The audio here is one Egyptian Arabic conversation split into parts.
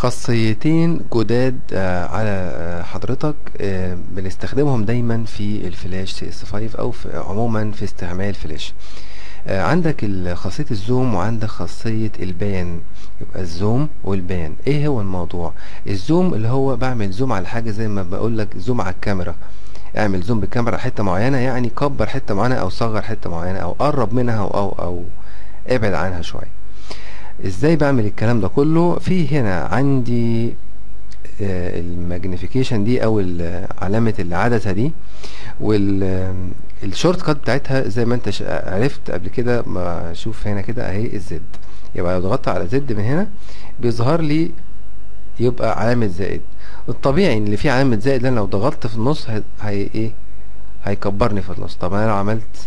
خاصيتين جداد آه، على آه، حضرتك آه، بنستخدمهم دايما في الفلاش سي اس 5 او في عموما في استعمال فلاش آه، عندك ال- خاصية الزوم وعندك خاصية البان يبقى الزوم والبان ايه هو الموضوع الزوم اللي هو بعمل زوم على حاجة زي ما بقول لك زوم على الكاميرا اعمل زوم بالكاميرا على حتة معينة يعني كبر حتة معينة او صغر حتة معينة او قرب منها او او, أو ابعد عنها شوية ازاي بعمل الكلام ده كله في هنا عندي الماجنيفيكيشن دي او ال- علامة العدسة دي والشورت كات بتاعتها زي ما انت ش- عرفت قبل كده ما اشوف هنا كده اهي الزد يبقى لو ضغطت على زد من هنا بيظهر لي يبقى علامة زائد الطبيعي ان اللي فيه علامة زائد لان لو ضغطت في النص هي هي- ايه هيكبرني في النص طب انا لو عملت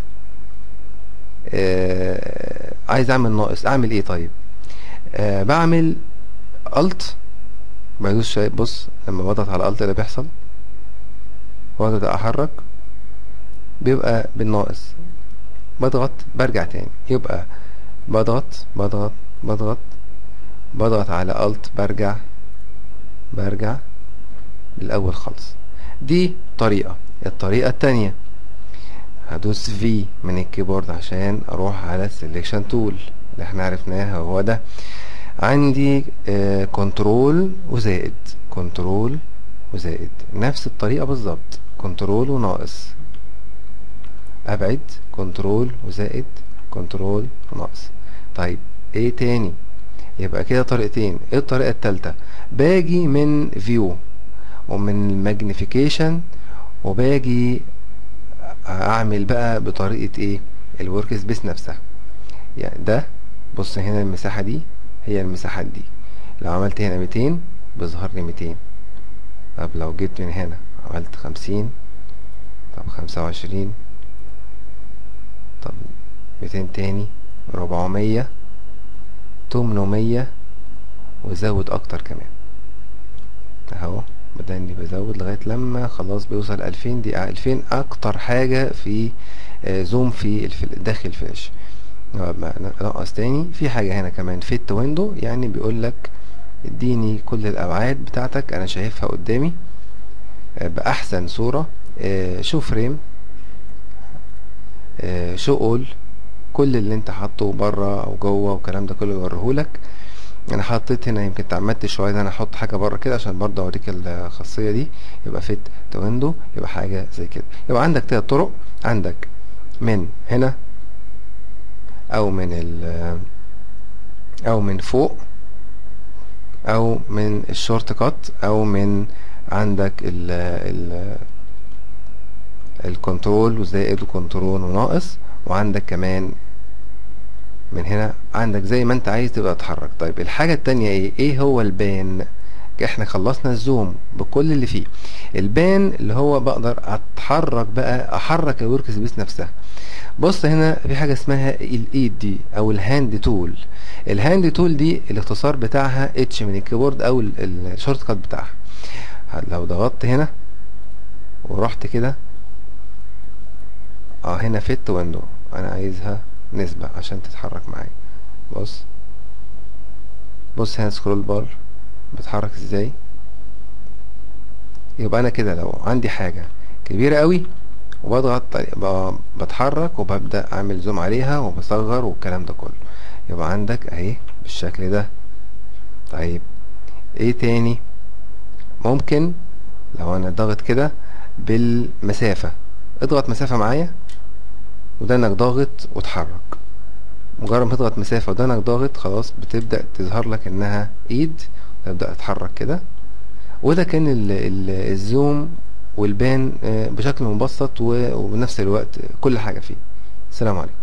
آه عايز اعمل ناقص اعمل ايه طيب آه بعمل الت بدوس شايف بص لما بضغط على الت اللي بيحصل وابدا احرك بيبقى بالناقص بضغط برجع تاني يبقى بضغط بضغط بضغط بضغط على الت برجع برجع الاول خالص دي طريقة الطريقة التانية هدوس في من الكيبورد عشان اروح على السلكشن تول اللي احنا عرفناها هو ده عندي كنترول وزائد كنترول وزائد نفس الطريقة بالظبط كنترول وناقص ابعد كنترول وزائد كنترول وناقص طيب ايه تاني يبقى كده طريقتين ايه الطريقة التالتة باجي من فيو ومن الماجنيفيكيشن وباجي اعمل بقى بطريقة ايه الورك سبيس نفسها يعني ده بص هنا المساحة دي هي المساحات دي لو عملت هنا 200 بيظهر لي 200 طب لو جيت من هنا عملت 50 طب 25 طب 200 تاني 400 800 وزود اكتر كمان اهو بدأ اني بزود لغاية لما خلاص بيوصل 2000 دي 2000 اكتر حاجة في آه، زوم في الفل... داخل الفلاش نقص تاني في حاجة هنا كمان فيت ويندو يعني بيقول لك اديني كل الابعاد بتاعتك انا شايفها قدامي آه، باحسن صورة شو فريم شو اول كل اللي انت حاطه بره او جوه والكلام ده كله يوريهولك انا حطيت هنا يمكن تعمدت شويه ان انا احط حاجه بره كده عشان برضه اوريك الخاصيه دي يبقى فيت تو ويندو يبقى حاجه زي كده يبقى عندك تلات طرق عندك من هنا او من ال او من فوق او من الشورت كات او من عندك ال ال الكنترول وزائد وكنترول وناقص وعندك كمان من هنا عندك زي ما انت عايز تبقى تتحرك طيب الحاجة التانية ايه ايه هو البان احنا خلصنا الزوم بكل اللي فيه البان اللي هو بقدر اتحرك بقى احرك الورك سبيس نفسها بص هنا في حاجة اسمها الايد دي او الهاند تول الهاند تول دي الاختصار بتاعها اتش من الكيبورد او ال- ال- الشورت كات بتاعها لو ضغطت هنا ورحت كده اه هنا فيت ويندو انا عايزها نسبة عشان تتحرك معايا بص بص هنا سكرول بار بتحرك ازاي يبقى انا كده لو عندي حاجة كبيرة قوي وبضغط ب- بتحرك وببدأ اعمل زوم عليها وبصغر والكلام ده كله يبقى عندك اهي بالشكل ده طيب ايه تاني ممكن لو انا ضاغط كده بالمسافة اضغط مسافة معايا ودانك ضاغط وتحرك مجرد ما تضغط مسافة ودانك ضاغط خلاص بتبدأ تظهر لك انها ايد تبدأ تتحرك كده وده كان ال ال الزوم والبان آه، بشكل مبسط و- وبنفس الوقت كل حاجة فيه السلام عليكم